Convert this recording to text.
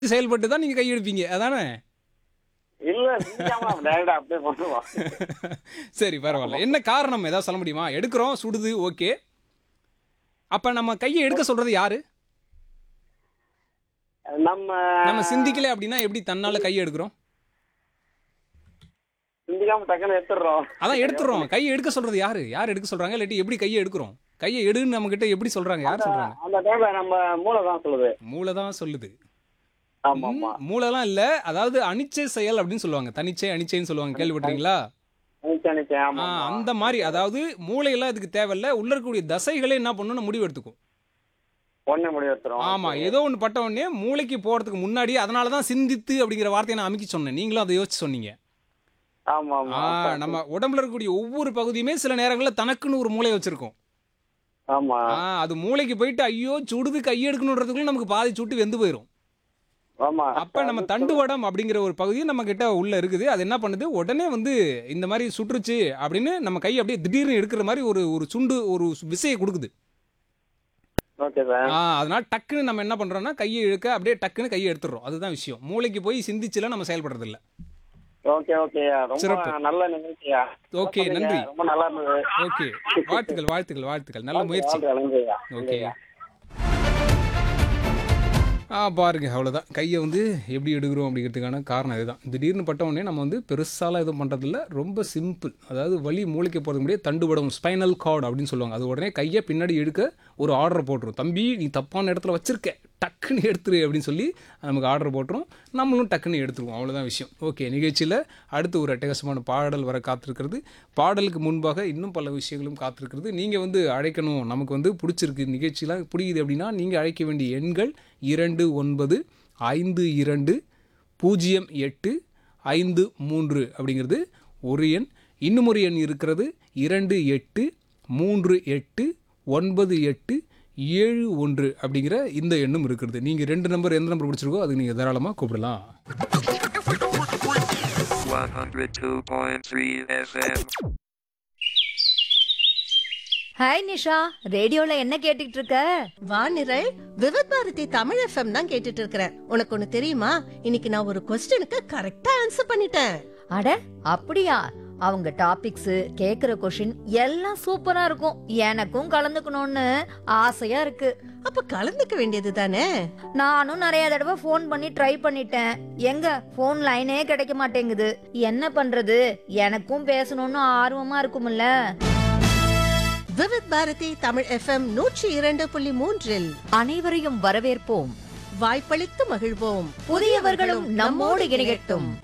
செயல்பட்டு தான் நீங்க கை எடுப்பீங்க அதானே இல்ல சிந்திக்காம டைரக்டா அப்படியே பண்ணுவோம் சரி பரவாயில்ல என்ன காரணம் ஏதாவது சொல்ல முடியுமா எடுக்கிறோம் சுடுது ஓகே அப்ப நம்ம கையை எடுக்க சொல்றது யாரு நம்ம நம்ம சிந்திக்கல அப்படின்னா எப்படி தன்னால கையை எடுக்கிறோம் சிந்திக்காம டக்குன்னு எடுத்துடுறோம் அதான் எடுத்துறோம் கையை எடுக்க சொல்றது யாரு யார் எடுக்க சொல்றாங்க இல்லாட்டி எப்படி கையை எடுக்கிறோம் கையை எடுன்னு நம்ம கிட்ட எப்படி சொல்றாங்க யார் சொல்றாங்க அந்த டைம்ல நம்ம மூளை தான் சொல்லுது மூளை தான் சொல்லுது ஆமா ஆமா ம், மூளைலாம் இல்ல அதாவது அனிச்சை செயல் அப்படின்னு சொல்லுவாங்க தனிச்சை அனிச்சைன்னு சொல்லுவாங்க கேள்விப்பட்டீங்களா நிச்சயம் நிச்சயம் ஆ, ஆமா ஆமா. அந்த மாதிரி அதாவது மூளையெல்லாம் இதுக்கு தேவையில்ல உள்ள இருக்கக்கூடிய தசைகளே என்ன பண்ணணும்னு முடிவு எடுத்துக்கும் ஒண்ணே முடிவு எடுத்துரும் ஆமா ஏதோ ஒன்று பட்ட உடனே மூளைக்கு போறதுக்கு முன்னாடி அதனால தான் சிந்தித்து அப்படிங்கிற வார்த்தையை நான் அமைக்க சொன்னேன் நீங்களும் அதை யோசிச்சு சொன்னீங்க ஆமா ஆமா ஆ, நம்ம உடம்புல இருக்கக்கூடிய ஒவ்வொரு பகுதியுமே சில நேரங்களில் தனக்குன்னு ஒரு மூளை வச்சிருக்கும் ஆமா ஆ, அது மூளைக்கு போயிட்டு ஐயோ சுடுது கையெடுக்கணுன்றதுக்குள்ள நமக்கு பாதி சுட்டு வெந்து போயிடும் ஆமா அப்ப நம்ம தண்டுவடம் அப்படிங்கிற ஒரு பகுதி நம்ம கிட்ட உள்ள இருக்குது அது என்ன பண்ணுது உடனே வந்து இந்த மாதிரி சுற்றுச்சு அப்படின்னு நம்ம கை அப்படியே திடீர்னு எடுக்கிற மாதிரி ஒரு ஒரு சுண்டு ஒரு விசையை கொடுக்குது ஓகே சார் ஆ, அதனால டக்குன்னு நம்ம என்ன பண்றோம்னா கையை இழுக்க அப்படியே டக்குன்னு கையை எடுத்துடுறோம் அதுதான் விஷயம் மூளைக்கு போய் சிந்திச்சுல நம்ம செயல்படுறது இல்ல ஓகே ஓகே ரொம்ப சிறப்பு. நல்ல நிகழ்ச்சியா ஓகே, சொன்னீங்க. நன்றி. ரொம்ப நல்லா இருந்தது ஓகே வாழ்த்துக்கள் வாழ்த்துக்கள் வாழ்த்துக்கள் நல்ல முயற்சி வாழ்க, வளங்குங்க. ஓகே ஆ பாருங்க அவ்வளோதான் கையை வந்து எப்படி எடுக்கிறோம் அப்படிங்கிறதுக்கான காரணம் இதுதான் திடீர்னு பட்ட உடனே நம்ம வந்து பெருசாலாம் எதுவும் பண்ணுறதில்ல ரொம்ப சிம்பிள் அதாவது வலி மூளைக்கு போகிறது முடியாது தண்டுபடம் ஸ்பைனல் கார்டு அப்படின்னு சொல்லுவாங்க அது உடனே கையை பின்னாடி எடுக்க ஒரு ஆர்டர் போட்டுரும் தம்பி நீ தப்பான இடத்துல வச்சிருக்க டக்குன்னு எடுத்துரு அப்படின்னு சொல்லி நமக்கு ஆர்டர் போட்டுரும் நம்மளும் டக்குன்னு எடுத்துருவோம் அவ்வளோதான் விஷயம் ஓகே நிகழ்ச்சியில் அடுத்து ஒரு அட்டகாசமான பாடல் வர காத்திருக்கிறது பாடலுக்கு முன்பாக இன்னும் பல விஷயங்களும் காத்திருக்கிறது நீங்கள் வந்து அழைக்கணும் நமக்கு வந்து பிடிச்சிருக்கு நிகழ்ச்சியெலாம் பிடிக்குது அப்படின்னா நீங்கள் அழைக்க வேண்டிய எண்கள் இரண்டு ஒன்பது ஐந்து இரண்டு பூஜ்ஜியம் எட்டு ஐந்து மூன்று அப்படிங்கிறது ஒரு எண் இன்னும் ஒரு எண் இருக்கிறது இரண்டு எட்டு மூன்று எட்டு ஒன்பது எட்டு ஏழு ஒன்று அப்படிங்கிற இந்த எண்ணும் இருக்கிறது நீங்கள் ரெண்டு நம்பர் எந்த நம்பர் பிடிச்சிருக்கோ அதுக்கு நீங்கள் தாராளமாக கூப்பிடலாம் 102.3 FM. ஹாய் நிஷா ரேடியோல என்ன கேட்டுட்டு இருக்க வானிரல் விவித் பாரதி தமிழ் எஃப்எம் தான் கேட்டுட்டு இருக்கிறேன் உனக்கு ஒண்ணு தெரியுமா இன்னைக்கு நான் ஒரு கொஸ்டினுக்கு கரெக்டா ஆன்சர் பண்ணிட்டேன் அட அப்படியா அவங்க டாபிக்ஸ் கேக்குற கொஷின் எல்லாம் சூப்பரா இருக்கும் எனக்கும் கலந்துக்கணும்னு ஆசையா இருக்கு அப்ப கலந்துக்க வேண்டியது தானே நானும் நிறைய தடவை ஃபோன் பண்ணி ட்ரை பண்ணிட்டேன் எங்க ஃபோன் லைனே கிடைக்க மாட்டேங்குது என்ன பண்றது எனக்கும் பேசணும்னு ஆர்வமா இருக்கும்ல விவித் பாரதி தமிழ் எஃப்எம் நூற்றி இரண்டு புள்ளி மூன்றில் அனைவரையும் வரவேற்போம் வாய்ப்பளித்து மகிழ்வோம் புதியவர்களும் நம்மோடு இணையட்டும்